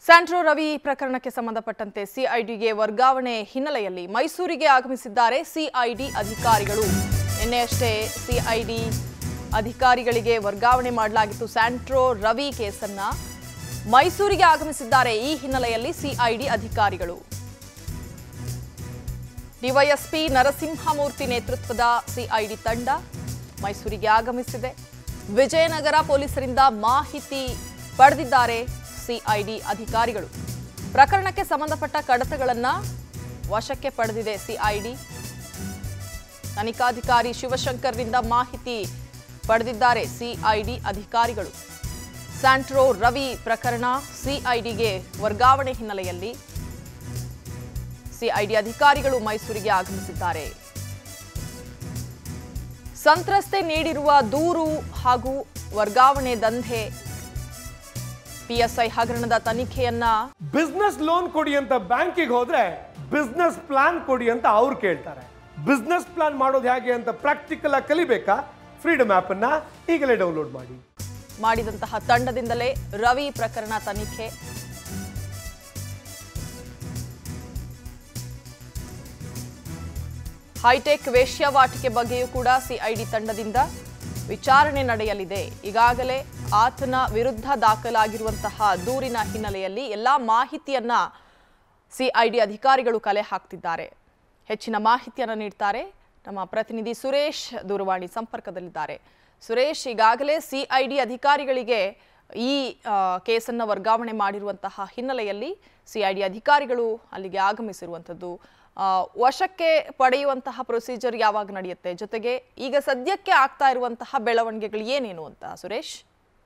Santro Ravi ಪ್ರಕರಣಕ್ಕೆ ಸಂಬಂಧಪಟ್ಟಂತೆ ಸಿಐಡಿಗೆ ವರ್ಗಾವಣೆ ಹಿನ್ನೆಲೆಯಲ್ಲಿ ಮೈಸೂರಿಗೆ ಆಗಮಿಸಿದ್ದಾರೆ ಸಿಐಡಿ ಅಧಿಕಾರಿಗಳು ನಿನ್ನೆಯಷ್ಟೇ ಸಿಐಡಿ ಅಧಿಕಾರಿಗಳಿಗೆ ವರ್ಗಾವಣೆ ಮಾಡಲಾಗಿತ್ತು ಸ್ಯಾಂಟ್ರೋ ರವಿ ಕೇಸನ್ನ ಮೈಸೂರಿಗೆ ಆಗಮಿಸಿದ್ದಾರೆ ಈ ಹಿನ್ನೆಲೆಯಲ್ಲಿ ಸಿಐಡಿ ಅಧಿಕಾರಿಗಳು ಡಿವೈಎಸ್ಪಿ ನರಸಿಂಹಮೂರ್ತಿ ನೇತೃತ್ವದ ಸಿಐಡಿ ತಂಡ ಮೈಸೂರಿಗೆ ಆಗಮಿಸಿದೆ ವಿಜಯನಗರ ಪೊಲೀಸರಿಂದ ಮಾಹಿತಿ ಪಡೆದಿದ್ದಾರೆ ಸಿಐಡಿ ಅಧಿಕಾರಿಗಳು ಪ್ರಕರಣಕ್ಕೆ ಸಂಬಂಧಪಟ್ಟ ಕಡತಗಳನ್ನು ವಶಕ್ಕೆ ಪಡೆದಿದೆ ಸಿಐಡಿ ತನಿಖಾಧಿಕಾರಿ ಶಿವಶಂಕರ್ರಿಂದ ಮಾಹಿತಿ ಪಡೆದಿದ್ದಾರೆ ಸಿಐಡಿ ಅಧಿಕಾರಿಗಳು ಸ್ಯಾಂಟ್ರೋ ರವಿ ಪ್ರಕರಣ ಸಿಐಡಿಗೆ ವರ್ಗಾವಣೆ ಹಿನ್ನೆಲೆಯಲ್ಲಿ ಸಿಐಡಿ ಅಧಿಕಾರಿಗಳು ಮೈಸೂರಿಗೆ ಆಗಮಿಸಿದ್ದಾರೆ ಸಂತ್ರಸ್ತೆ ನೀಡಿರುವ ದೂರು ಹಾಗೂ ವರ್ಗಾವಣೆ ದಂಧೆ ಪಿಎಸ್ಐ ಹಗರಣದ ತನಿಖೆಯನ್ನ ಬಿಸ್ನೆಸ್ ಲೋನ್ ಕೊಡಿ ಅಂತ ಬ್ಯಾಂಕಿಗೆ ಹೋದ್ರೆ ಬಿಸ್ನೆಸ್ ಪ್ಲಾನ್ ಕೊಡಿ ಅಂತ ಅವ್ರು ಕೇಳ್ತಾರೆ ಬಿಸ್ನೆಸ್ ಪ್ಲಾನ್ ಮಾಡೋದು ಹೇಗೆ ಅಂತ ಪ್ರಾಕ್ಟಿಕಲ್ ಆಗಿ ಕಲಿಬೇಕಾ ಫ್ರೀಡಮ್ ಆಪ್ ಅನ್ನ ಈಗಲೇ ಡೌನ್ಲೋಡ್ ಮಾಡಿ ಮಾಡಿದಂತಹ ತಂಡದಿಂದಲೇ ರವಿ ಪ್ರಕರಣ ತನಿಖೆ ಹೈಟೆಕ್ ವೇಶ್ಯಾವಾಟಿಕೆ ಬಗ್ಗೆಯೂ ಕೂಡ ಸಿಐಡಿ ತಂಡದಿಂದ ವಿಚಾರಣೆ ನಡೆಯಲಿದೆ ಈಗಾಗಲೇ ಆತನ ವಿರುದ್ಧ ದಾಖಲಾಗಿರುವಂತಹ ದೂರಿನ ಹಿನ್ನೆಲೆಯಲ್ಲಿ ಎಲ್ಲಾ ಮಾಹಿತಿಯನ್ನ ಸಿಐಡಿ ಅಧಿಕಾರಿಗಳು ಕಲೆ ಹಾಕ್ತಿದ್ದಾರೆ ಹೆಚ್ಚಿನ ಮಾಹಿತಿಯನ್ನು ನೀಡ್ತಾರೆ ನಮ್ಮ ಪ್ರತಿನಿಧಿ ಸುರೇಶ್ ದೂರವಾಣಿ ಸಂಪರ್ಕದಲ್ಲಿದ್ದಾರೆ ಸುರೇಶ್ ಈಗಾಗಲೇ ಸಿಐಡಿ ಅಧಿಕಾರಿಗಳಿಗೆ ಈ ಆ, ಕೇಸನ್ನ ವರ್ಗಾವಣೆ ಮಾಡಿರುವಂತಹ ಹಿನ್ನೆಲೆಯಲ್ಲಿ ಸಿಐಡಿ ಅಧಿಕಾರಿಗಳು ಅಲ್ಲಿಗೆ ಆಗಮಿಸಿರುವಂಥದ್ದು ಆ, ವಶಕ್ಕೆ ಪಡೆಯುವಂತಹ ಪ್ರೊಸೀಜರ್ ಯಾವಾಗ ನಡೆಯುತ್ತೆ ಜೊತೆಗೆ ಈಗ ಸದ್ಯಕ್ಕೆ ಆಗ್ತಾ ಇರುವಂತಹ ಬೆಳವಣಿಗೆಗಳು ಏನೇನು ಅಂತ ಸುರೇಶ್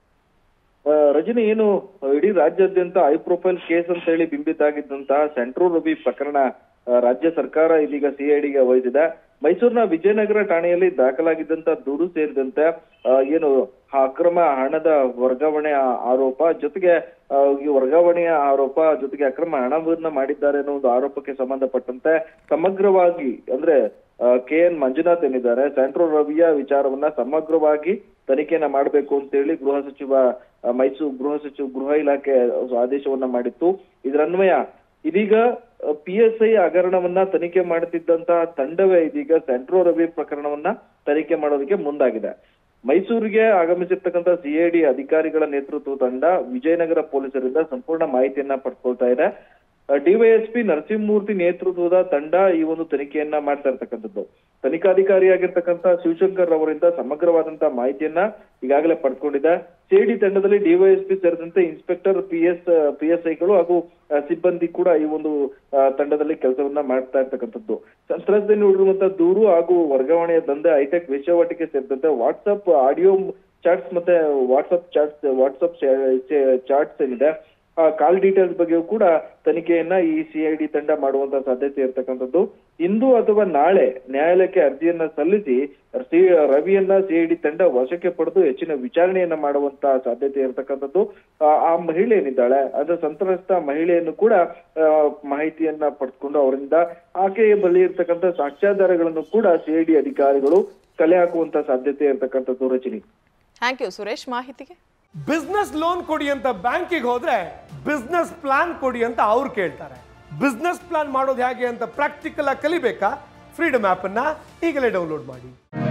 ಆ, ರಜನಿ ಏನು ಇಡೀ ರಾಜ್ಯಾದ್ಯಂತ ಹೈ ಪ್ರೊಫೈಲ್ ಕೇಸ್ ಅಂತ ಹೇಳಿ ಬಿಂಬಿತ ಆಗಿದ್ದಂತಹ ಸೆಂಟ್ರೋ ರವಿ ಪ್ರಕರಣ ಆ, ರಾಜ್ಯ ಸರ್ಕಾರ ಇದೀಗ ಸಿಐಡಿಗೆ ವಹಿಸಿದೆ ಮೈಸೂರಿನ ವಿಜಯನಗರ ಠಾಣೆಯಲ್ಲಿ ದಾಖಲಾಗಿದ್ದಂತ ದೂರು ಸೇರಿದಂತೆ ಆ, ಏನು ಅಕ್ರಮ ಹಣದ ವರ್ಗಾವಣೆ ಆ- ಆರೋಪ ಜೊತೆಗೆ ಆ, ಈ ವರ್ಗಾವಣೆಯ ಆರೋಪ ಜೊತೆಗೆ ಅಕ್ರಮ ಹಣವನ್ನ ಮಾಡಿದ್ದಾರೆ ಅನ್ನೋ ಒಂದು ಆರೋಪಕ್ಕೆ ಸಂಬಂಧಪಟ್ಟಂತೆ ಸಮಗ್ರವಾಗಿ ಅಂದ್ರೆ ಕೆ ಎನ್ ಮಂಜುನಾಥ್ ಏನಿದ್ದಾರೆ ಸೆಂಟ್ರೋ ರವಿಯ ವಿಚಾರವನ್ನ ಸಮಗ್ರವಾಗಿ ತನಿಖೆಯನ್ನ ಮಾಡಬೇಕು ಅಂತ ಹೇಳಿ ಗೃಹ ಸಚಿವ ಆ, ಮೈಸೂರು ಗೃಹ ಸಚಿವ ಗೃಹ ಇಲಾಖೆ ಆದೇಶವನ್ನ ಮಾಡಿತ್ತು ಇದರನ್ವಯ ಇದೀಗ ಪಿ ಎಸ್ ಐ ಹಗರಣವನ್ನ ತನಿಖೆ ಮಾಡುತ್ತಿದ್ದಂತಹ ತಂಡವೇ ಇದೀಗ ಸೆಂಟ್ರೋ ರವಿ ಪ್ರಕರಣವನ್ನ ತನಿಖೆ ಮಾಡೋದಕ್ಕೆ ಮುಂದಾಗಿದೆ ಮೈಸೂರಿಗೆ ಆಗಮಿಸಿರ್ತಕ್ಕಂಥ ಸಿಐಡಿ ಅಧಿಕಾರಿಗಳ ನೇತೃತ್ವ ತಂಡ ವಿಜಯನಗರ ಪೊಲೀಸರಿಂದ ಸಂಪೂರ್ಣ ಮಾಹಿತಿಯನ್ನ ಪಡ್ಕೊಳ್ತಾ ಇದೆ ಡಿವೈಎಸ್ಪಿ ನರಸಿಂಹಮೂರ್ತಿ ನೇತೃತ್ವದ ತಂಡ ಈ ಒಂದು ತನಿಖೆಯನ್ನ ಮಾಡ್ತಾ ಇರ್ತಕ್ಕಂಥದ್ದು ತನಿಖಾಧಿಕಾರಿಯಾಗಿರ್ತಕ್ಕಂಥ ಶಿವಶಂಕರ್ ಅವರಿಂದ ಸಮಗ್ರವಾದಂತಹ ಮಾಹಿತಿಯನ್ನ ಈಗಾಗಲೇ ಪಡ್ಕೊಂಡಿದೆ ಸಿಐಡಿ ತಂಡದಲ್ಲಿ ಡಿವೈಎಸ್ಪಿ ಸೇರಿದಂತೆ inspector P S P S ಐಗಳು ಹಾಗೂ ಆ, ಸಿಬ್ಬಂದಿ ಕೂಡ ಈ ಒಂದು ಆ, ತಂಡದಲ್ಲಿ ಕೆಲಸವನ್ನ ಮಾಡ್ತಾ ಇರ್ತಕ್ಕಂಥದ್ದು ಸಂತ್ರಸ್ತೆ ನೀಡಿರುವಂತಹ ದೂರು ಹಾಗೂ ವರ್ಗಾವಣೆಯ ದಂಧೆ ಹೈಟೆಕ್ ವೇಶ್ಯಾವಾಟಿಕೆ ಸೇರಿದಂತೆ ವಾಟ್ಸ್ಆಪ್ ಆಡಿಯೋ ಚಾಟ್ಸ್ ಮತ್ತೆ ವಾಟ್ಸ್ಆಪ್ ಚಾಟ್ಸ್ ವಾಟ್ಸ್ಆಪ್ ಚಾಟ್ಸ್ ಏನಿದೆ ಆ ಕಾಲ್ ಡೀಟೇಲ್ಸ್ ಬಗ್ಗೆಯೂ ಕೂಡ ತನಿಖೆಯನ್ನ ಈ ಸಿಐಡಿ ತಂಡ ಮಾಡುವಂತ ಸಾಧ್ಯತೆ ಇರತಕ್ಕಂಥದ್ದು ಇಂದು ಅಥವಾ ನಾಳೆ ನ್ಯಾಯಾಲಯಕ್ಕೆ ಅರ್ಜಿಯನ್ನ ಸಲ್ಲಿಸಿ ಸಿ ರವಿಯನ್ನ ಸಿಐಡಿ ತಂಡ ವಶಕ್ಕೆ ಪಡೆದು ಹೆಚ್ಚಿನ ವಿಚಾರಣೆಯನ್ನ ಮಾಡುವಂತ ಸಾಧ್ಯತೆ ಇರತಕ್ಕಂಥದ್ದು ಆ ಆ ಮಹಿಳೆ ಏನಿದ್ದಾಳೆ ಅಂದ್ರೆ ಸಂತ್ರಸ್ತ ಮಹಿಳೆಯನ್ನು ಕೂಡ ಆ, ಮಾಹಿತಿಯನ್ನ ಪಡೆದುಕೊಂಡು ಅವರಿಂದ ಆಕೆಯ ಬಳಿ ಇರ್ತಕ್ಕಂಥ ಸಾಕ್ಷ್ಯಾಧಾರಗಳನ್ನು ಕೂಡ ಸಿಐಡಿ ಅಧಿಕಾರಿಗಳು ಕಲೆ ಹಾಕುವಂತ ಸಾಧ್ಯತೆ ಇರತಕ್ಕಂಥದ್ದು ರಚನಿ ಥ್ಯಾಂಕ್ ಯು ಸುರೇಶ್ ಮಾಹಿತಿಗೆ ಬಿಸ್ನೆಸ್ ಲೋನ್ ಕೊಡಿ ಅಂತ ಬ್ಯಾಂಕಿಗೆ ಹೋದ್ರೆ ಬಿಸ್ನೆಸ್ ಪ್ಲಾನ್ ಕೊಡಿ ಅಂತ ಅವ್ರು ಕೇಳ್ತಾರೆ ಬಿಸ್ನೆಸ್ ಪ್ಲಾನ್ ಮಾಡೋದು ಹೇಗೆ ಅಂತ ಪ್ರಾಕ್ಟಿಕಲ್ ಆಗಿ ಕಲಿಬೇಕಾ ಫ್ರೀಡಮ್ ಆಪ್ ಅನ್ನ ಈಗಲೇ ಡೌನ್ಲೋಡ್ ಮಾಡಿ